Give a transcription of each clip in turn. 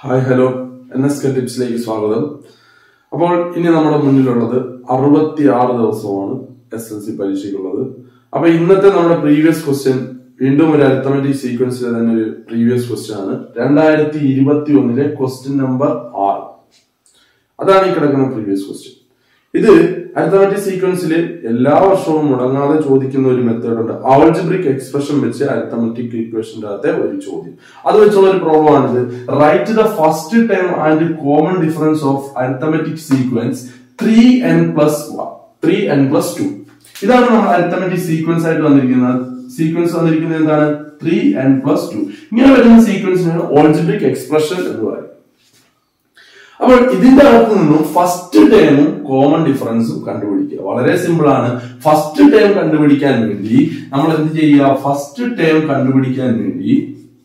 hi hello N S K ടിപ്സിലേക്ക് സ്വാഗതം അപ്പോൾ ഇനി നമ്മുടെ മുന്നിലുള്ളത് അറുപത്തി ആറ് ദിവസമാണ് എസ് എൽ സി പരീക്ഷയ്ക്കുള്ളത് അപ്പൊ ഇന്നത്തെ നമ്മുടെ പ്രീവിയസ് ക്വസ്റ്റ്യൻ വീണ്ടും ഒരു അരിത്തമെറ്റിക് സീക്വൻസിലെ തന്നെ ഒരു പ്രീവിയസ് ക്വസ്റ്റ്യൻ ആണ് രണ്ടായിരത്തി ഇരുപത്തി ഒന്നിലെ ക്വസ്റ്റ്യൻ നമ്പർ ആറ് അതാണ് ഈ കിടക്കുന്ന പ്രീവിയസ് ക്വസ്റ്റ്യൻ ഇത് അരിത്തമെറ്റിക് സീക്വൻസിൽ എല്ലാ വർഷവും മുടങ്ങാതെ ചോദിക്കുന്ന ഒരു മെത്തേഡ് ഉണ്ട് ആൾജിബ്രിക് എക്സ്പ്രഷൻ വെച്ച് അരിത്തമെറ്റിക് ഇക്വേഷന്റെ അകത്തെ ഒരു ചോദ്യം അത് വെച്ചുള്ള ഒരു പ്രോബ്ലം ആണിത് write the first time and common difference of arithmetic sequence three N plus three N plus two ഇതാണ് നമ്മൾ അരിത്തമെറ്റിക് സീക്വൻസ് ആയിട്ട് വന്നിരിക്കുന്നത് സീക്വൻസ് വന്നിരിക്കുന്നത് എന്താണ് ത്രീ എൻ പ്ലസ് ടു ഇങ്ങനെ വരുന്ന സീക്വൻസിനാണ് ഓൾജിബ്രിക് എക്സ്പ്രഷൻ എന്ന് പറയുന്നത് അപ്പോൾ ഇതിന്റെ അകത്ത് നിന്നും ഫസ്റ്റ് ടേമും കോമൺ ഡിഫറൻസും കണ്ടുപിടിക്കുക വളരെ സിമ്പിൾ ആണ് ഫസ്റ്റ് ടേം കണ്ടുപിടിക്കാൻ വേണ്ടി നമ്മൾ എന്ത് ചെയ്യുക ഫസ്റ്റ് ടേം കണ്ടുപിടിക്കാൻ വേണ്ടി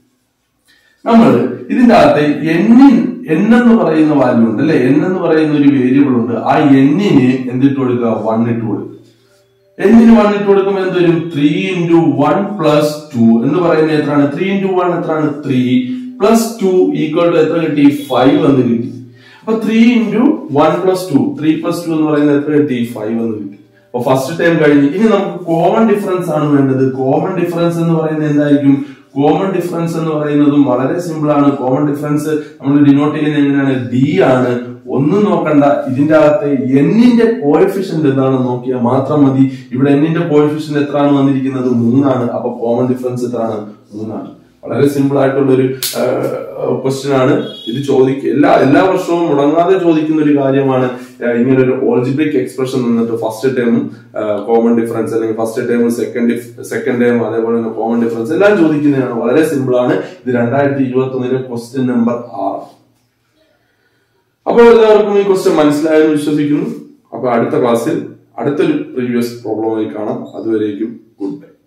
നമ്മൾ ഇതിന്റെ അകത്ത് എന്നിൻ എൻ എന്ന് പറയുന്ന വാല്യൂ ഉണ്ട് അല്ലെ എൻ എന്ന് പറയുന്ന ഒരു വേരിയബിൾ ഉണ്ട് ആ എന്നിന് എന്തിട്ട് കൊടുക്കുക വൺ ഇട്ട് കൊടുക്കുക എന്നിന് വൺ ഇട്ട് കൊടുക്കുമ്പോൾ എന്ത് വരും three into one plus two എന്ന് പറയുന്നത് എത്രയാണ് ത്രീ ഇൻറ്റു വൺ എത്രയാണ് three plus two equal to എത്ര കിട്ടി ഫൈവ് എന്ന് കിട്ടി അപ്പൊ three into one plus two three plus two എന്ന് പറയുന്നത് എത്ര കിട്ടി ഫൈവ് എന്ന് കിട്ടി അപ്പൊ ഫസ്റ്റ് ടൈം കഴിഞ്ഞ് ഇനി നമുക്ക് കോമൺ ഡിഫറൻസ് ആണ് വേണ്ടത് കോമൺ ഡിഫറൻസ് എന്ന് പറയുന്നത് എന്തായിരിക്കും കോമൺ ഡിഫറൻസ് എന്ന് പറയുന്നതും വളരെ സിമ്പിൾ ആണ് കോമൺ ഡിഫറൻസ് നമ്മൾ ഡിനോട്ട് ചെയ്യുന്നത് എങ്ങനെയാണ് ഡി ആണ് ഒന്നും നോക്കണ്ട ഇതിന്റെ അകത്ത് എന്നിന്റെ കോഎഫിഷ്യന്റ് എന്താണെന്ന് നോക്കിയാൽ മാത്രം മതി ഇവിടെ എന്നിന്റെ കോഎഫിഷ്യന്റ് എത്രയാണ് വന്നിരിക്കുന്നത് മൂന്നാണ് അപ്പൊ കോമൺ ഡിഫറൻസ് എത്രയാണ് മൂന്നാണ് വളരെ സിമ്പിൾ ആയിട്ടുള്ള ഒരു ക്വസ്റ്റ്യൻ ആണ് ഇത് ചോദിക്കുക എല്ലാ എല്ലാ വർഷവും മുടങ്ങാതെ ചോദിക്കുന്ന ഒരു കാര്യമാണ് ഇങ്ങനെ ഒരു ഓൾജിബ്രിക് എക്സ്പ്രഷൻ നിന്നിട്ട് ഫസ്റ്റ് ടേമും കോമൺ ഡിഫറൻസ് അല്ലെങ്കിൽ ഫസ്റ്റ് ടേമും സെക്കൻഡ് സെക്കൻഡ് ടേം അതേപോലെ തന്നെ കോമൺ ഡിഫറൻസ് എല്ലാം ചോദിക്കുന്നതാണ് വളരെ സിമ്പിൾ ആണ് ഇത് രണ്ടായിരത്തി ഇരുപത്തി ഒന്നിലെ ക്വസ്റ്റ്യൻ നമ്പർ ആറ് അപ്പോൾ എല്ലാവർക്കും ഈ ക്വസ്റ്റ്യൻ മനസ്സിലായെന്ന് വിശ്വസിക്കുന്നു അപ്പൊ അടുത്ത ക്ലാസ്സിൽ അടുത്തൊരു പ്രീവിയസ് പ്രോബ്ലമായി കാണാം അതുവരേക്കും ഗുഡ് ബൈ